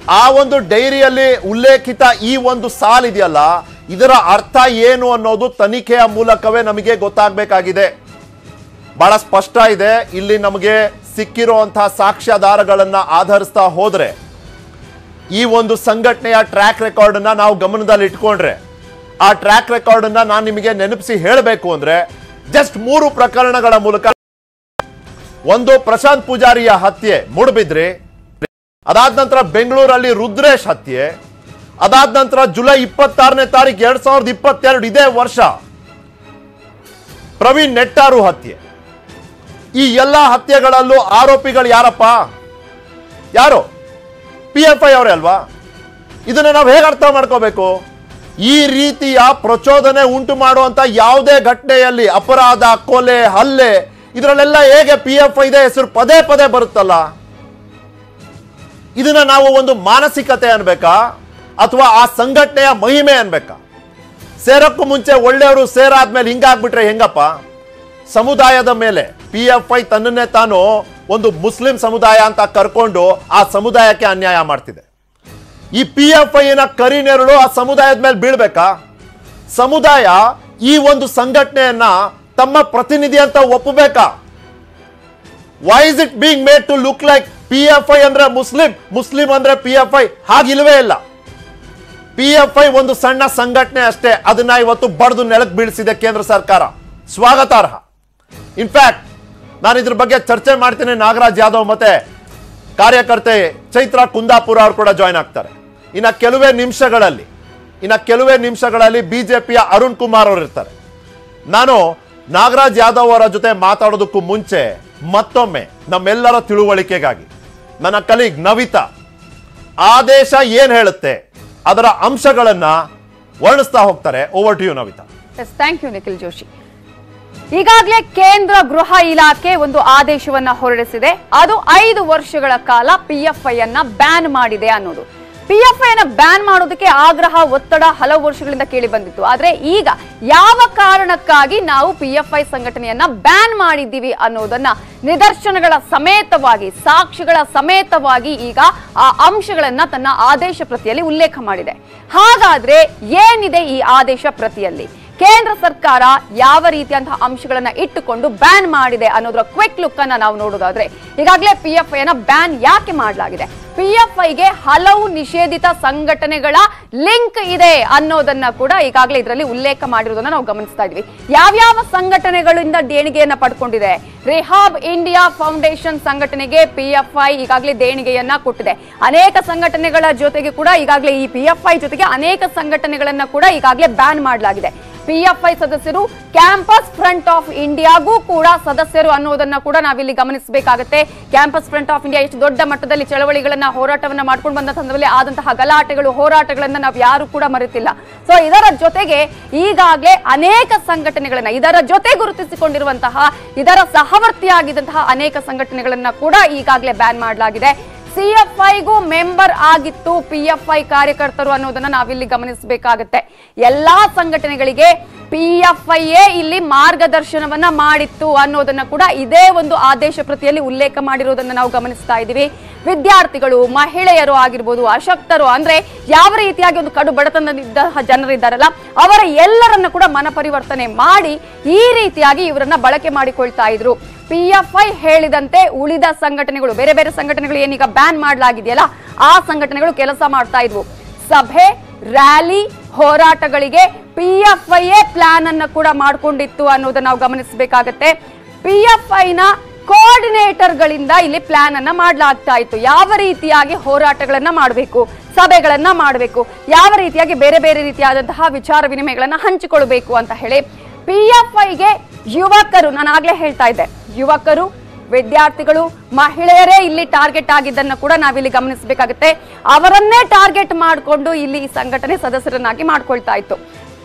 ಆ ಒಂದು ಡೈರಿಯಲ್ಲಿ ಉಲ್ಲೇಖಿತ ಈ ಒಂದು ಸಾಲಿದೆಯಲ್ಲ ಇದರ ಅರ್ಥ ಏನು ಅನ್ನೋದು ತನಿಖೆಯ ಮೂಲಕವೇ ನಮಗೆ ಗೊತ್ತಾಗಬೇಕಾಗಿದೆ ಬಹಳ ಸ್ಪಷ್ಟ ಇದೆ ಇಲ್ಲಿ ನಮಗೆ ಸಿಕ್ಕಿರುವಂತಹ ಸಾಕ್ಷ್ಯಾಧಾರಗಳನ್ನ ಆಧರಿಸ್ತಾ ಹೋದ್ರೆ ಈ ಒಂದು ಸಂಘಟನೆಯ ಟ್ರ್ಯಾಕ್ ರೆಕಾರ್ಡ್ ಅನ್ನ ನಾವು ಗಮನದಲ್ಲಿ ಇಟ್ಕೊಂಡ್ರೆ ಆ ಟ್ರ್ಯಾಕ್ ರೆಕಾರ್ಡ್ ಅನ್ನ ನಾನು ನಿಮಗೆ ನೆನಪಿಸಿ ಹೇಳಬೇಕು ಅಂದ್ರೆ ಜಸ್ಟ್ ಮೂರು ಪ್ರಕರಣಗಳ ಮೂಲಕ ಒಂದು ಪ್ರಶಾಂತ್ ಪೂಜಾರಿಯ ಹತ್ಯೆ ಮೂಡಬಿದ್ರಿ ಅದಾದ ನಂತರ ಬೆಂಗಳೂರಲ್ಲಿ ರುದ್ರೇಶ್ ಹತ್ಯೆ ಅದಾದ ನಂತರ ಜುಲೈ ಇಪ್ಪತ್ತಾರನೇ ತಾರೀಕು ಎರಡ್ ಸಾವಿರದ ಇಪ್ಪತ್ತೆರಡು ಇದೇ ವರ್ಷ ಪ್ರವೀಣ್ ನೆಟ್ಟಾರು ಹತ್ಯೆ ಈ ಎಲ್ಲ ಹತ್ಯೆಗಳಲ್ಲೂ ಆರೋಪಿಗಳು ಯಾರಪ್ಪ ಯಾರು ಪಿ ಎಫ್ ಐ ಅವರೇ ಅಲ್ವಾ ಇದನ್ನ ನಾವು ಹೇಗೆ ಅರ್ಥ ಮಾಡ್ಕೋಬೇಕು ಈ ರೀತಿಯ ಪ್ರಚೋದನೆ ಉಂಟು ಮಾಡುವಂತ ಯಾವುದೇ ಘಟನೆಯಲ್ಲಿ ಅಪರಾಧ ಕೊಲೆ ಹಲ್ಲೆ ಇದರಲ್ಲೆಲ್ಲ ಹೇಗೆ ಪಿ ಎಫ್ ಐದೇ ಹೆಸರು ಪದೇ ಪದೇ ಬರುತ್ತಲ್ಲ ಇದನ್ನ ನಾವು ಒಂದು ಮಾನಸಿಕತೆ ಅನ್ಬೇಕಾ ಅಥವಾ ಆ ಸಂಘಟನೆಯ ಮಹಿಮೆ ಅನ್ಬೇಕಾ ಸೇರಕ್ಕೂ ಮುಂಚೆ ಒಳ್ಳೆಯವರು ಸೇರಾದ್ಮೇಲೆ ಹಿಂಗಾಗ್ಬಿಟ್ರೆ ಹೆಂಗಪ್ಪ ಸಮುದಾಯದ ಮೇಲೆ ಪಿ ಎಫ್ ಐ ತನ್ನನ್ನೇ ತಾನು ಒಂದು ಮುಸ್ಲಿಂ ಸಮುದಾಯ ಅಂತ ಕರ್ಕೊಂಡು ಆ ಸಮುದಾಯಕ್ಕೆ ಅನ್ಯಾಯ ಮಾಡ್ತಿದೆ ಈ ಪಿ ಎಫ್ ಐನ ಕರಿನೆರಳು ಆ ಸಮುದಾಯದ ಮೇಲೆ ಬೀಳ್ಬೇಕಾ ಸಮುದಾಯ ಈ ಒಂದು ಸಂಘಟನೆಯನ್ನ ತಮ್ಮ ಪ್ರತಿನಿಧಿ ಅಂತ ಒಪ್ಪಬೇಕಾ why is it being made to look like P F I ಅಂದ್ರೆ ಮುಸ್ಲಿಂ ಮುಸ್ಲಿಂ ಅಂದ್ರೆ ಪಿ ಎಫ್ ಐ ಹಾಗಿಲ್ವೇ ಇಲ್ಲ ಪಿ ಎಫ್ ಐ ಒಂದು ಸಣ್ಣ ಸಂಘಟನೆ ಅಷ್ಟೇ ಅದನ್ನ ಇವತ್ತು ಬಡ್ದು ನೆಲಕ್ಕೆ ಬೀಳಿಸಿದೆ ಕೇಂದ್ರ ಸರ್ಕಾರ ಸ್ವಾಗತಾರ್ಹ ಇನ್ಫ್ಯಾಕ್ಟ್ ನಾನು ಇದ್ರ ಬಗ್ಗೆ ಚರ್ಚೆ ಮಾಡ್ತೀನಿ ನಾಗರಾಜ್ ಯಾದವ್ ಮತ್ತೆ ಕಾರ್ಯಕರ್ತೆ ಚೈತ್ರ ಕುಂದಾಪುರ ಅವರು ಕೂಡ ಜಾಯ್ನ್ ಆಗ್ತಾರೆ ಇನ್ನ ಕೆಲವೇ ನಿಮಿಷಗಳಲ್ಲಿ ಇನ್ನ ಕೆಲವೇ ನಿಮಿಷಗಳಲ್ಲಿ ಬಿಜೆಪಿಯ ಅರುಣ್ ಕುಮಾರ್ ಅವರು ಇರ್ತಾರೆ ನಾನು ನಾಗರಾಜ್ ಯಾದವ್ ಅವರ ಜೊತೆ ಮಾತಾಡೋದಕ್ಕೂ ಮುಂಚೆ ಮತ್ತೊಮ್ಮೆ ನಮ್ಮೆಲ್ಲರ ತಿಳುವಳಿಕೆಗಾಗಿ ನನ್ನ ಕಲೀಗ್ ನವಿತಾ ಆದೇಶ ಏನ್ ಹೇಳುತ್ತೆ ಅದರ ಅಂಶಗಳನ್ನ ವರ್ಣಿಸ್ತಾ ಹೋಗ್ತಾರೆ over to you Navita yes thank you Nikhil Joshi ಈಗಾಗಲೇ ಕೇಂದ್ರ ಗೃಹ ಇಲಾಖೆ ಒಂದು ಆದೇಶವನ್ನ ಹೊರಡಿಸಿದೆ ಅದು ಐದು ವರ್ಷಗಳ ಕಾಲ ಪಿಎಫ್ಐ ಅನ್ನ ಬ್ಯಾನ್ ಮಾಡಿದೆ ಅನ್ನೋದು ಪಿಎಫ್ಐ ಅನ್ನ ಬ್ಯಾನ್ ಮಾಡೋದಕ್ಕೆ ಆಗ್ರಹ ಒತ್ತಡ ಹಲವು ವರ್ಷಗಳಿಂದ ಕೇಳಿ ಬಂದಿತ್ತು ಆದ್ರೆ ಈಗ ಯಾವ ಕಾರಣಕ್ಕಾಗಿ ನಾವು ಪಿಎಫ್ಐ ಸಂಘಟನೆಯನ್ನ ಬ್ಯಾನ್ ಮಾಡಿದ್ದೀವಿ ಅನ್ನೋದನ್ನ ನಿದರ್ಶನಗಳ ಸಮೇತವಾಗಿ ಸಾಕ್ಷಿಗಳ ಸಮೇತವಾಗಿ ಈಗ ಆ ಅಂಶಗಳನ್ನ ತನ್ನ ಆದೇಶ ಪ್ರತಿಯಲ್ಲಿ ಉಲ್ಲೇಖ ಮಾಡಿದೆ ಹಾಗಾದ್ರೆ ಏನಿದೆ ಈ ಆದೇಶ ಪ್ರತಿಯಲ್ಲಿ ಕೇಂದ್ರ ಸರ್ಕಾರ ಯಾವ ರೀತಿಯಂತಹ ಅಂಶಗಳನ್ನ ಇಟ್ಟುಕೊಂಡು ಬ್ಯಾನ್ ಮಾಡಿದೆ ಅನ್ನೋದರ ಕ್ವಿಕ್ ಲುಕ್ ಅನ್ನ ನಾವು ನೋಡೋದಾದ್ರೆ ಈಗಾಗಲೇ ಪಿ ಎಫ್ ಐನ ಬ್ಯಾನ್ ಯಾಕೆ ಮಾಡಲಾಗಿದೆ ಪಿ ಎಫ್ ಐಗೆ ಹಲವು ನಿಷೇಧಿತ ಸಂಘಟನೆಗಳ ಲಿಂಕ್ ಇದೆ ಅನ್ನೋದನ್ನ ಕೂಡ ಈಗಾಗಲೇ ಇದರಲ್ಲಿ ಉಲ್ಲೇಖ ಮಾಡಿರೋದನ್ನ ನಾವು ಗಮನಿಸ್ತಾ ಇದ್ವಿ ಯಾವ್ಯಾವ ಸಂಘಟನೆಗಳಿಂದ ದೇಣಿಗೆಯನ್ನ ಪಡ್ಕೊಂಡಿದೆ ರಿಹಾಬ್ ಇಂಡಿಯಾ ಫೌಂಡೇಶನ್ ಸಂಘಟನೆಗೆ ಪಿ ಎಫ್ ಐ ಈಗಾಗಲೇ ದೇಣಿಗೆಯನ್ನ ಕೊಟ್ಟಿದೆ ಅನೇಕ ಸಂಘಟನೆಗಳ ಜೊತೆಗೆ ಕೂಡ ಈಗಾಗಲೇ ಈ ಪಿ ಎಫ್ ಐ ಜೊತೆಗೆ ಅನೇಕ ಸಂಘಟನೆಗಳನ್ನ ಕೂಡ ಈಗಾಗಲೇ ಬ್ಯಾನ್ ಮಾಡಲಾಗಿದೆ ಪಿಎಫ್ಐ ಸದಸ್ಯರು ಕ್ಯಾಂಪಸ್ ಫ್ರಂಟ್ ಆಫ್ ಇಂಡಿಯಾಗೂ ಕೂಡ ಸದಸ್ಯರು ಅನ್ನೋದನ್ನ ಕೂಡ ನಾವಿಲ್ಲಿ ಗಮನಿಸಬೇಕಾಗುತ್ತೆ ಕ್ಯಾಂಪಸ್ ಫ್ರಂಟ್ ಆಫ್ ಇಂಡಿಯಾ ಎಷ್ಟು ದೊಡ್ಡ ಮಟ್ಟದಲ್ಲಿ ಚಳವಳಿಗಳನ್ನ ಹೋರಾಟವನ್ನ ಮಾಡ್ಕೊಂಡು ಬಂದ ಸಂದರ್ಭದಲ್ಲಿ ಆದಂತಹ ಗಲಾಟೆಗಳು ಹೋರಾಟಗಳನ್ನ ನಾವು ಯಾರು ಕೂಡ ಮರೆತಿಲ್ಲ ಸೊ ಇದರ ಜೊತೆಗೆ ಈಗಾಗಲೇ ಅನೇಕ ಸಂಘಟನೆಗಳನ್ನ ಇದರ ಜೊತೆ ಗುರುತಿಸಿಕೊಂಡಿರುವಂತಹ ಇದರ ಸಹವರ್ತಿಯಾಗಿದ್ದಂತಹ ಅನೇಕ ಸಂಘಟನೆಗಳನ್ನ ಕೂಡ ಈಗಾಗಲೇ ಬ್ಯಾನ್ ಮಾಡಲಾಗಿದೆ ಸಿಎಫ್ಐಗೂ ಮೆಂಬರ್ ಆಗಿತ್ತು ಪಿಎಫ್ಐ ಕಾರ್ಯಕರ್ತರು ಅನ್ನೋದನ್ನ ನಾವಿಲ್ಲಿ ಗಮನಿಸಬೇಕಾಗುತ್ತೆ ಎಲ್ಲಾ ಸಂಘಟನೆಗಳಿಗೆ ಪಿಎಫ್ಐಯೇ ಇಲ್ಲಿ ಮಾರ್ಗದರ್ಶನವನ್ನ ಮಾಡಿತ್ತು ಅನ್ನೋದನ್ನ ಕೂಡ ಇದೇ ಒಂದು ಆದೇಶ ಪ್ರತಿಯಲ್ಲಿ ಉಲ್ಲೇಖ ಮಾಡಿರೋದನ್ನ ನಾವು ಗಮನಿಸ್ತಾ ಇದ್ದೀವಿ ವಿದ್ಯಾರ್ಥಿಗಳು ಮಹಿಳೆಯರು ಆಗಿರ್ಬೋದು ಅಶಕ್ತರು ಅಂದ್ರೆ ಯಾವ ರೀತಿಯಾಗಿ ಒಂದು ಕಡು ಬಡತನದಿದ್ದ ಜನರಿದ್ದಾರಲ್ಲ ಅವರ ಎಲ್ಲರನ್ನ ಕೂಡ ಮನಪರಿವರ್ತನೆ ಮಾಡಿ ಈ ರೀತಿಯಾಗಿ ಇವರನ್ನ ಬಳಕೆ ಮಾಡಿಕೊಳ್ತಾ ಇದ್ರು ಪಿಎಫ್ಐ ಹೇಳಿದಂತೆ ಉಳಿದ ಸಂಘಟನೆಗಳು ಬೇರೆ ಬೇರೆ ಸಂಘಟನೆಗಳು ಏನೀಗ ಬ್ಯಾನ್ ಮಾಡಲಾಗಿದೆಯಲ್ಲ ಆ ಸಂಘಟನೆಗಳು ಕೆಲಸ ಮಾಡ್ತಾ ಇದ್ವು ಸಭೆ ರ್ಯಾಲಿ ಹೋರಾಟಗಳಿಗೆ ಪಿಎಫ್ಐಯೇ ಪ್ಲಾನ್ ಅನ್ನ ಕೂಡ ಮಾಡ್ಕೊಂಡಿತ್ತು ಅನ್ನೋದನ್ನ ನಾವು ಗಮನಿಸಬೇಕಾಗತ್ತೆ ಪಿಎಫ್ಐನ ಕೋಆರ್ಡಿನೇಟರ್ಗಳಿಂದ ಇಲ್ಲಿ ಪ್ಲಾನ್ ಅನ್ನ ಮಾಡಲಾಗ್ತಾ ಇತ್ತು ಯಾವ ರೀತಿಯಾಗಿ ಹೋರಾಟಗಳನ್ನ ಮಾಡಬೇಕು ಸಭೆಗಳನ್ನ ಮಾಡಬೇಕು ಯಾವ ರೀತಿಯಾಗಿ ಬೇರೆ ಬೇರೆ ರೀತಿಯಾದಂತಹ ವಿಚಾರ ವಿನಿಮಯಗಳನ್ನ ಹಂಚಿಕೊಳ್ಬೇಕು ಅಂತ ಹೇಳಿ ಪಿಎಫ್ಐಗೆ ಯುವಕರು ನಾನು ಆಗ್ಲೇ ಹೇಳ್ತಾ ಇದ್ದೆ ಯುವಕರು ವಿದ್ಯಾರ್ಥಿಗಳು ಮಹಿಳೆಯರೇ ಇಲ್ಲಿ ಟಾರ್ಗೆಟ್ ಆಗಿದ್ದನ್ನ ಕೂಡ ನಾವಿಲ್ಲಿ ಗಮನಿಸಬೇಕಾಗುತ್ತೆ ಅವರನ್ನೇ ಟಾರ್ಗೆಟ್ ಮಾಡಿಕೊಂಡು ಇಲ್ಲಿ ಈ ಸಂಘಟನೆ ಸದಸ್ಯರನ್ನಾಗಿ ಮಾಡ್ಕೊಳ್ತಾ ಇತ್ತು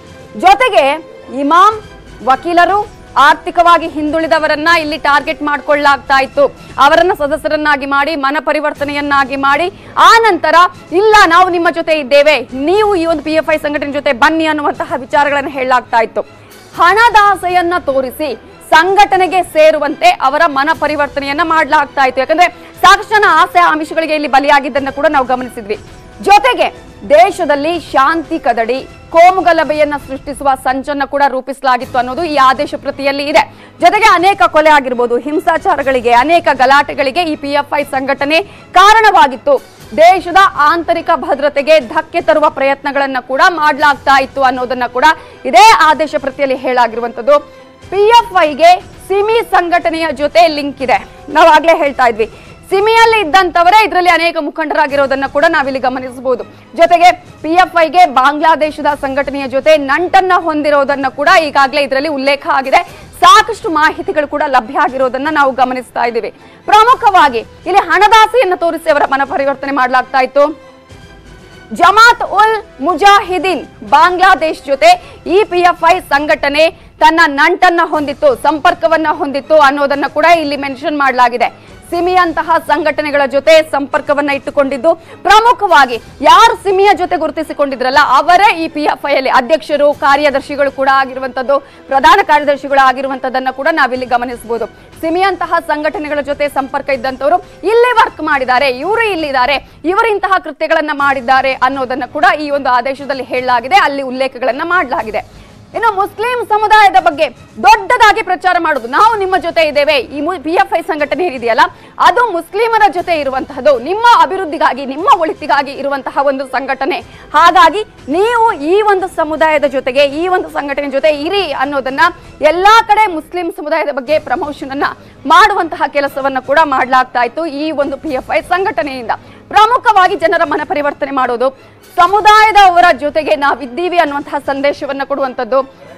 ಜೊತೆಗೆ ಇಮಾಮ್ ವಕೀಲರು ಆರ್ಥಿಕವಾಗಿ ಹಿಂದುಳಿದವರನ್ನ ಇಲ್ಲಿ ಟಾರ್ಗೆಟ್ ಮಾಡ್ಕೊಳ್ಳಾಗ್ತಾ ಇತ್ತು ಅವರನ್ನ ಸದಸ್ಯರನ್ನಾಗಿ ಮಾಡಿ ಮನ ಪರಿವರ್ತನೆಯನ್ನಾಗಿ ಮಾಡಿ ಆ ನಂತರ ಇಲ್ಲ ನಾವು ನಿಮ್ಮ ಜೊತೆ ಇದ್ದೇವೆ ನೀವು ಈ ಒಂದು ಪಿ ಎಫ್ ಐ ಸಂಘಟನೆ ಜೊತೆ ಬನ್ನಿ ಅನ್ನುವಂತಹ ವಿಚಾರಗಳನ್ನು ಹೇಳಲಾಗ್ತಾ ಇತ್ತು ಹಣದಾಸೆಯನ್ನ ತೋರಿಸಿ ಸಂಘಟನೆಗೆ ಸೇರುವಂತೆ ಅವರ ಮನ ಪರಿವರ್ತನೆಯನ್ನ ಮಾಡಲಾಗ್ತಾ ಇತ್ತು ಯಾಕಂದ್ರೆ ಸಾಕಷ್ಟು ಜನ ಆಸೆ ಆಮಿಷಗಳಿಗೆ ಇಲ್ಲಿ ಬಲಿಯಾಗಿದ್ದನ್ನ ಕೂಡ ನಾವು ಗಮನಿಸಿದ್ವಿ ಜೊತೆಗೆ ದೇಶದಲ್ಲಿ ಶಾಂತಿ ಕದಡಿ ಕೋಮುಗಲಭೆಯನ್ನ ಸೃಷ್ಟಿಸುವ ಸಂಚನ್ನ ಕೂಡ ರೂಪಿಸಲಾಗಿತ್ತು ಅನ್ನೋದು ಈ ಆದೇಶ ಪ್ರತಿಯಲ್ಲಿ ಇದೆ ಜೊತೆಗೆ ಅನೇಕ ಕೊಲೆ ಆಗಿರ್ಬೋದು ಹಿಂಸಾಚಾರಗಳಿಗೆ ಅನೇಕ ಗಲಾಟೆಗಳಿಗೆ ಈ ಪಿಎಫ್ಐ ಸಂಘಟನೆ ಕಾರಣವಾಗಿತ್ತು ದೇಶದ ಆಂತರಿಕ ಭದ್ರತೆಗೆ ಧಕ್ಕೆ ತರುವ ಪ್ರಯತ್ನಗಳನ್ನ ಕೂಡ ಮಾಡಲಾಗ್ತಾ ಇತ್ತು ಅನ್ನೋದನ್ನ ಕೂಡ ಇದೇ ಆದೇಶ ಪ್ರತಿಯಲ್ಲಿ ಹೇಳಾಗಿರುವಂತದ್ದು ಪಿಎಫ್ಐಗೆ ಸಿಮಿ ಸಂಘಟನೆಯ ಜೊತೆ ಲಿಂಕ್ ಇದೆ ನಾವು ಆಗ್ಲೇ ಹೇಳ್ತಾ ಇದ್ವಿ ಸಿಮಿಯಲ್ಲಿ ಇದ್ದಂತವರೇ ಇದರಲ್ಲಿ ಅನೇಕ ಮುಖಂಡರಾಗಿರೋದನ್ನ ಕೂಡ ನಾವಿಲ್ಲಿ ಗಮನಿಸಬಹುದು ಜೊತೆಗೆ ಪಿಎಫ್ಐಗೆ ಬಾಂಗ್ಲಾದೇಶದ ಸಂಘಟನೆಯ ಜೊತೆ ನಂಟನ್ನ ಹೊಂದಿರೋದನ್ನ ಕೂಡ ಈಗಾಗಲೇ ಇದರಲ್ಲಿ ಉಲ್ಲೇಖ ಆಗಿದೆ ಸಾಕಷ್ಟು ಮಾಹಿತಿಗಳು ಕೂಡ ಲಭ್ಯ ಆಗಿರೋದನ್ನ ನಾವು ಗಮನಿಸ್ತಾ ಇದ್ದೀವಿ ಪ್ರಮುಖವಾಗಿ ಇಲ್ಲಿ ಹಣದಾಸೆಯನ್ನು ತೋರಿಸಿ ಅವರ ಮನ ಪರಿವರ್ತನೆ ಮಾಡಲಾಗ್ತಾ ಇತ್ತು ಜಮಾತ್ ಉಲ್ ಮುಜಾಹಿದೀನ್ ಬಾಂಗ್ಲಾದೇಶ್ ಜೊತೆ ಈ ಪಿಎಫ್ಐ ಸಂಘಟನೆ ತನ್ನ ನಂಟನ್ನ ಹೊಂದಿತ್ತು ಸಂಪರ್ಕವನ್ನ ಹೊಂದಿತ್ತು ಅನ್ನೋದನ್ನ ಕೂಡ ಇಲ್ಲಿ ಮೆನ್ಷನ್ ಮಾಡಲಾಗಿದೆ ಸಿಮಿಯಂತಹ ಸಂಘಟನೆಗಳ ಜೊತೆ ಸಂಪರ್ಕವನ್ನ ಇಟ್ಟುಕೊಂಡಿದ್ದು ಪ್ರಮುಖವಾಗಿ ಯಾರು ಸಿಮಿಯ ಜೊತೆ ಗುರುತಿಸಿಕೊಂಡಿದ್ರಲ್ಲ ಅವರೇ ಈ ಪಿಎಫ್ಐ ಅಲ್ಲಿ ಅಧ್ಯಕ್ಷರು ಕಾರ್ಯದರ್ಶಿಗಳು ಕೂಡ ಆಗಿರುವಂತದ್ದು ಪ್ರಧಾನ ಕಾರ್ಯದರ್ಶಿಗಳು ಆಗಿರುವಂತದನ್ನ ಕೂಡ ನಾವಿಲ್ಲಿ ಗಮನಿಸಬಹುದು ಸಿಮಿಯಂತಹ ಸಂಘಟನೆಗಳ ಜೊತೆ ಸಂಪರ್ಕ ಇದ್ದಂತವರು ಇಲ್ಲಿ ವರ್ಕ್ ಮಾಡಿದ್ದಾರೆ ಇವರು ಇಲ್ಲಿದ್ದಾರೆ ಇವರು ಇಂತಹ ಕೃತ್ಯಗಳನ್ನ ಮಾಡಿದ್ದಾರೆ ಅನ್ನೋದನ್ನ ಕೂಡ ಈ ಒಂದು ಆದೇಶದಲ್ಲಿ ಹೇಳಲಾಗಿದೆ ಅಲ್ಲಿ ಉಲ್ಲೇಖಗಳನ್ನ ಮಾಡಲಾಗಿದೆ ಇನ್ನು ಮುಸ್ಲಿಂ ಸಮುದಾಯದ ಬಗ್ಗೆ ದೊಡ್ಡದಾಗಿ ಪ್ರಚಾರ ಮಾಡುದು ನಾವು ನಿಮ್ಮ ಜೊತೆ ಇದ್ದೇವೆ ಈ ಪಿ ಎಫ್ ಐ ಸಂಘಟನೆ ಏನಿದೆಯಲ್ಲ ಅದು ಮುಸ್ಲಿಮರ ಜೊತೆ ಇರುವಂತಹದ್ದು ನಿಮ್ಮ ಅಭಿವೃದ್ಧಿಗಾಗಿ ನಿಮ್ಮ ಒಳಿತಿಗಾಗಿ ಇರುವಂತಹ ಒಂದು ಸಂಘಟನೆ ಹಾಗಾಗಿ ನೀವು ಈ ಒಂದು ಸಮುದಾಯದ ಜೊತೆಗೆ ಈ ಒಂದು ಸಂಘಟನೆ ಜೊತೆ ಇರಿ ಅನ್ನೋದನ್ನ ಎಲ್ಲಾ ಕಡೆ ಮುಸ್ಲಿಂ ಸಮುದಾಯದ ಬಗ್ಗೆ ಪ್ರಮೋಷನ್ ಅನ್ನ ಮಾಡುವಂತಹ ಕೆಲಸವನ್ನ ಕೂಡ ಮಾಡಲಾಗ್ತಾ ಇತ್ತು ಈ ಒಂದು ಪಿ ಎಫ್ ಐ ಸಂಘಟನೆಯಿಂದ ಪ್ರಮುಖವಾಗಿ ಜನರ ಮನ ಪರಿವರ್ತನೆ ಮಾಡೋದು ಸಮುದಾಯದವರ ಜೊತೆಗೆ ನಾವಿದ್ದೀವಿ ಅನ್ನುವಂತಹ ಸಂದೇಶವನ್ನ ಕೊಡುವಂಥದ್ದು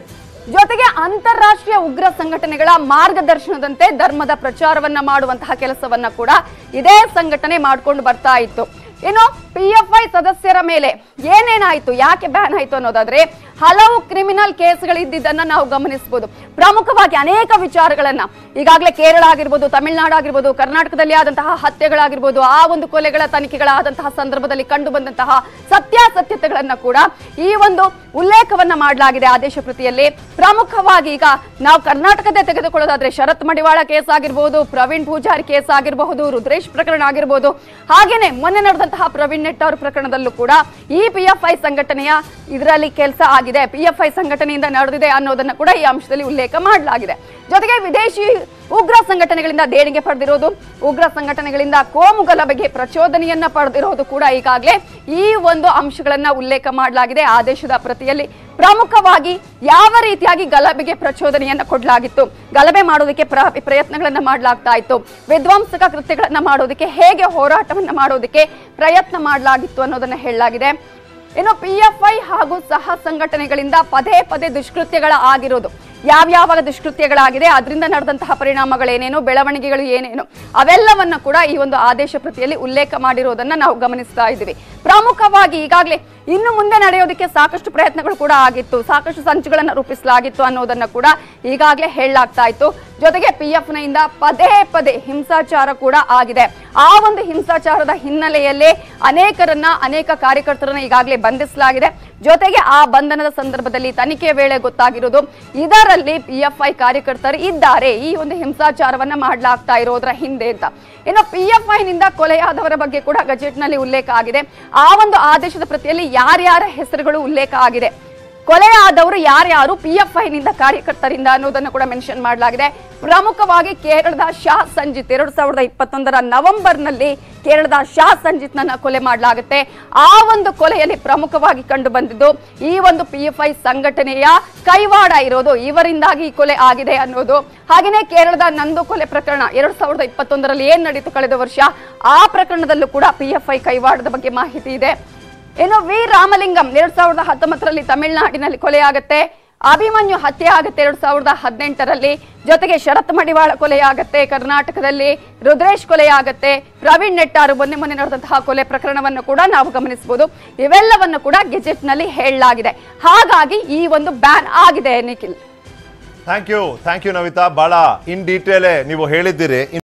ಜೊತೆಗೆ ಅಂತಾರಾಷ್ಟ್ರೀಯ ಉಗ್ರ ಸಂಘಟನೆಗಳ ಮಾರ್ಗದರ್ಶನದಂತೆ ಧರ್ಮದ ಪ್ರಚಾರವನ್ನ ಮಾಡುವಂತಹ ಕೆಲಸವನ್ನ ಕೂಡ ಇದೇ ಸಂಘಟನೆ ಮಾಡ್ಕೊಂಡು ಬರ್ತಾ ಇತ್ತು ಇನ್ನು ಪಿ ಎಫ್ ಐ ಸದಸ್ಯರ ಮೇಲೆ ಏನೇನಾಯ್ತು ಯಾಕೆ ಬ್ಯಾನ್ ಆಯ್ತು ಅನ್ನೋದಾದ್ರೆ ಹಲವು ಕ್ರಿಮಿನಲ್ ಕೇಸ್ಗಳಿದ್ದನ್ನ ನಾವು ಗಮನಿಸಬಹುದು ಪ್ರಮುಖವಾಗಿ ಅನೇಕ ವಿಚಾರಗಳನ್ನ ಈಗಾಗಲೇ ಕೇರಳ ಆಗಿರ್ಬೋದು ತಮಿಳುನಾಡು ಆಗಿರ್ಬೋದು ಕರ್ನಾಟಕದಲ್ಲಿ ಆದಂತಹ ಹತ್ಯೆಗಳಾಗಿರ್ಬೋದು ಆ ಒಂದು ಕೊಲೆಗಳ ತನಿಖೆಗಳಾದಂತಹ ಸಂದರ್ಭದಲ್ಲಿ ಕಂಡು ಬಂದಂತಹ ಸತ್ಯಾಸತ್ಯತೆಗಳನ್ನ ಕೂಡ ಈ ಒಂದು ಉಲ್ಲೇಖವನ್ನ ಮಾಡಲಾಗಿದೆ ಆದೇಶ ಪ್ರತಿಯಲ್ಲಿ ಪ್ರಮುಖವಾಗಿ ಈಗ ನಾವು ಕರ್ನಾಟಕದೇ ತೆಗೆದುಕೊಳ್ಳೋದಾದ್ರೆ ಶರತ್ ಮಡಿವಾಳ ಕೇಸ್ ಆಗಿರ್ಬೋದು ಪ್ರವೀಣ್ ಪೂಜಾರಿ ಕೇಸ್ ಆಗಿರಬಹುದು ರುದ್ರೇಶ್ ಪ್ರಕರಣ ಆಗಿರ್ಬೋದು ಹಾಗೇನೆ ಮೊನ್ನೆ ನಡೆದಂತಹ ಪ್ರವೀಣ್ ನೆಟ್ ಅವರ ಪ್ರಕರಣದಲ್ಲೂ ಕೂಡ ಈ ಪಿ ಎಫ್ ಐ ಸಂಘಟನೆಯ ಇದರಲ್ಲಿ ಕೆಲಸ ಆಗಿದೆ ಪಿ ಎಫ್ ಐ ಸಂಘಟನೆಯಿಂದ ನಡೆದಿದೆ ಅನ್ನೋದನ್ನ ಕೂಡ ಈ ಅಂಶದಲ್ಲಿ ಉಲ್ಲೇಖ ಮಾಡಲಾಗಿದೆ ಜೊತೆಗೆ ವಿದೇಶಿ ಉಗ್ರ ಸಂಘಟನೆಗಳಿಂದ ದೇಣಿಗೆ ಪಡೆದಿರೋದು ಉಗ್ರ ಸಂಘಟನೆಗಳಿಂದ ಕೋಮು ಗಲಭೆಗೆ ಪ್ರಚೋದನೆಯನ್ನ ಪಡೆದಿರೋದು ಕೂಡ ಈಗಾಗಲೇ ಈ ಒಂದು ಅಂಶಗಳನ್ನ ಉಲ್ಲೇಖ ಮಾಡಲಾಗಿದೆ ಆದೇಶದ ಪ್ರತಿಯಲ್ಲಿ ಪ್ರಮುಖವಾಗಿ ಯಾವ ರೀತಿಯಾಗಿ ಗಲಭೆಗೆ ಪ್ರಚೋದನೆಯನ್ನ ಕೊಡಲಾಗಿತ್ತು ಗಲಭೆ ಮಾಡೋದಕ್ಕೆ ಪ್ರ ಪ್ರಯತ್ನಗಳನ್ನ ಮಾಡಲಾಗ್ತಾ ಇತ್ತು ವಿಧ್ವಂಸಕ ಕೃತ್ಯಗಳನ್ನ ಮಾಡೋದಕ್ಕೆ ಹೇಗೆ ಹೋರಾಟವನ್ನ ಮಾಡೋದಕ್ಕೆ ಪ್ರಯತ್ನ ಮಾಡಲಾಗಿತ್ತು ಅನ್ನೋದನ್ನ ಹೇಳಲಾಗಿದೆ ಇನ್ನು ಪಿ ಎಫ್ ಐ ಹಾಗೂ ಸಹ ಸಂಘಟನೆಗಳಿಂದ ಪದೇ ಪದೇ ದುಷ್ಕೃತ್ಯಗಳ ಆಗಿರೋದು ಯಾವ್ಯಾವ ದುಷ್ಕೃತ್ಯಗಳಾಗಿದೆ ಅದರಿಂದ ನಡೆದಂತಹ ಪರಿಣಾಮಗಳೇನೇನು ಬೆಳವಣಿಗೆಗಳು ಏನೇನು ಅವೆಲ್ಲವನ್ನ ಕೂಡ ಈ ಒಂದು ಆದೇಶ ಪ್ರತಿಯಲ್ಲಿ ಉಲ್ಲೇಖ ಮಾಡಿರೋದನ್ನ ನಾವು ಗಮನಿಸ್ತಾ ಇದ್ದೀವಿ ಪ್ರಮುಖವಾಗಿ ಈಗಾಗಲೇ ಇನ್ನು ಮುಂದೆ ನಡೆಯೋದಕ್ಕೆ ಸಾಕಷ್ಟು ಪ್ರಯತ್ನಗಳು ಕೂಡ ಆಗಿತ್ತು ಸಾಕಷ್ಟು ಸಂಚುಗಳನ್ನ ರೂಪಿಸಲಾಗಿತ್ತು ಅನ್ನೋದನ್ನ ಕೂಡ ಈಗಾಗಲೇ ಹೇಳಲಾಗ್ತಾ ಇತ್ತು ಜೊತೆಗೆ ಪಿ ಎಫ್ ನಿಂದ ಪದೇ ಪದೇ ಹಿಂಸಾಚಾರ ಕೂಡ ಆಗಿದೆ ಆ ಒಂದು ಹಿಂಸಾಚಾರದ ಹಿನ್ನೆಲೆಯಲ್ಲೇ ಅನೇಕರನ್ನ ಅನೇಕ ಕಾರ್ಯಕರ್ತರನ್ನ ಈಗಾಗಲೇ ಬಂಧಿಸಲಾಗಿದೆ ಜೊತೆಗೆ ಆ ಬಂಧನದ ಸಂದರ್ಭದಲ್ಲಿ ತನಿಖೆಯ ವೇಳೆ ಗೊತ್ತಾಗಿರೋದು ಇದರಲ್ಲಿ ಪಿ ಎಫ್ ಐ ಕಾರ್ಯಕರ್ತರು ಇದ್ದಾರೆ ಈ ಒಂದು ಹಿಂಸಾಚಾರವನ್ನ ಮಾಡಲಾಗ್ತಾ ಇರೋದ್ರ ಹಿಂದೆ ಅಂತ ಇನ್ನು ಪಿ ಎಫ್ ಐನಿಂದ ಕೊಲೆಯಾದವರ ಬಗ್ಗೆ ಕೂಡ ಗಜೆಟ್ನಲ್ಲಿ ಉಲ್ಲೇಖ ಆಗಿದೆ ಆ ಒಂದು ಆದೇಶದ ಪ್ರತಿಯಲ್ಲಿ ಯಾರ್ಯಾರ ಹೆಸರುಗಳು ಉಲ್ಲೇಖ ಆಗಿದೆ ಕೊಲೆಯಾದವರು ಯಾರ್ಯಾರು ಪಿ ಎಫ್ ಐನಿಂದ ಕಾರ್ಯಕರ್ತರಿಂದ ಅನ್ನೋದನ್ನು ಕೂಡ ಮೆನ್ಷನ್ ಮಾಡಲಾಗಿದೆ ಪ್ರಮುಖವಾಗಿ ಕೇರಳದ ಶಾ ಸಂಜಿತ್ ಎರಡು ಸಾವಿರದ ಇಪ್ಪತ್ತೊಂದರ ನವೆಂಬರ್ನಲ್ಲಿ ಕೇರಳದ ಶಾ ಸಂಜಿತ್ನನ್ನ ಕೊಲೆ ಮಾಡಲಾಗುತ್ತೆ ಆ ಒಂದು ಕೊಲೆಯಲ್ಲಿ ಪ್ರಮುಖವಾಗಿ ಕಂಡು ಬಂದಿದ್ದು ಈ ಒಂದು ಪಿ ಎಫ್ ಐ ಸಂಘಟನೆಯ ಕೈವಾಡ ಇರೋದು ಇವರಿಂದಾಗಿ ಈ ಕೊಲೆ ಆಗಿದೆ ಅನ್ನೋದು ಹಾಗೆಯೇ ಕೇರಳದ ನಂದು ಕೊಲೆ ಪ್ರಕರಣ ಎರಡು ಸಾವಿರದ ಇಪ್ಪತ್ತೊಂದರಲ್ಲಿ ಏನ್ ನಡೀತು ಕಳೆದ ವರ್ಷ ಆ ಪ್ರಕರಣದಲ್ಲೂ ಕೂಡ ಪಿ ಎಫ್ ಐ ಕೈವಾಡದ ಬಗ್ಗೆ ಮಾಹಿತಿ ಇದೆ ಇನ್ನು ವಿ ರಾಮಲಿಂಗಂ ಎರಡ್ ಸಾವಿರದ ಹತ್ತೊಂಬತ್ತರಲ್ಲಿ ತಮಿಳುನಾಡಿನಲ್ಲಿ ಕೊಲೆಯಾಗತ್ತೆ ಅಭಿಮನ್ಯು ಹತ್ಯೆ ಆಗುತ್ತೆ ಎರಡ್ ಸಾವಿರದ ಹದಿನೆಂಟರಲ್ಲಿ ಜೊತೆಗೆ ಶರತ್ ಮಡಿವಾಳ ಕೊಲೆಯಾಗತ್ತೆ ಕರ್ನಾಟಕದಲ್ಲಿ ರುದ್ರೇಶ್ ಕೊಲೆಯಾಗತ್ತೆ ಪ್ರವೀಣ್ ನೆಟ್ಟಾರು ಮೊನ್ನೆ ಮೊನ್ನೆ ನಡೆದಂತಹ ಕೊಲೆ ಪ್ರಕರಣವನ್ನು ಕೂಡ ನಾವು ಗಮನಿಸಬಹುದು ಇವೆಲ್ಲವನ್ನು ಕೂಡ ಗೆಜೆಟ್ ನಲ್ಲಿ ಹೇಳಲಾಗಿದೆ ಹಾಗಾಗಿ ಈ ಒಂದು ಬ್ಯಾನ್ ಆಗಿದೆ Nikhil thank you thank you Navita ಬಹಳ ಇನ್ ಡೀಟೇಲೇ ನೀವು ಹೇಳಿದ್ದೀರಿ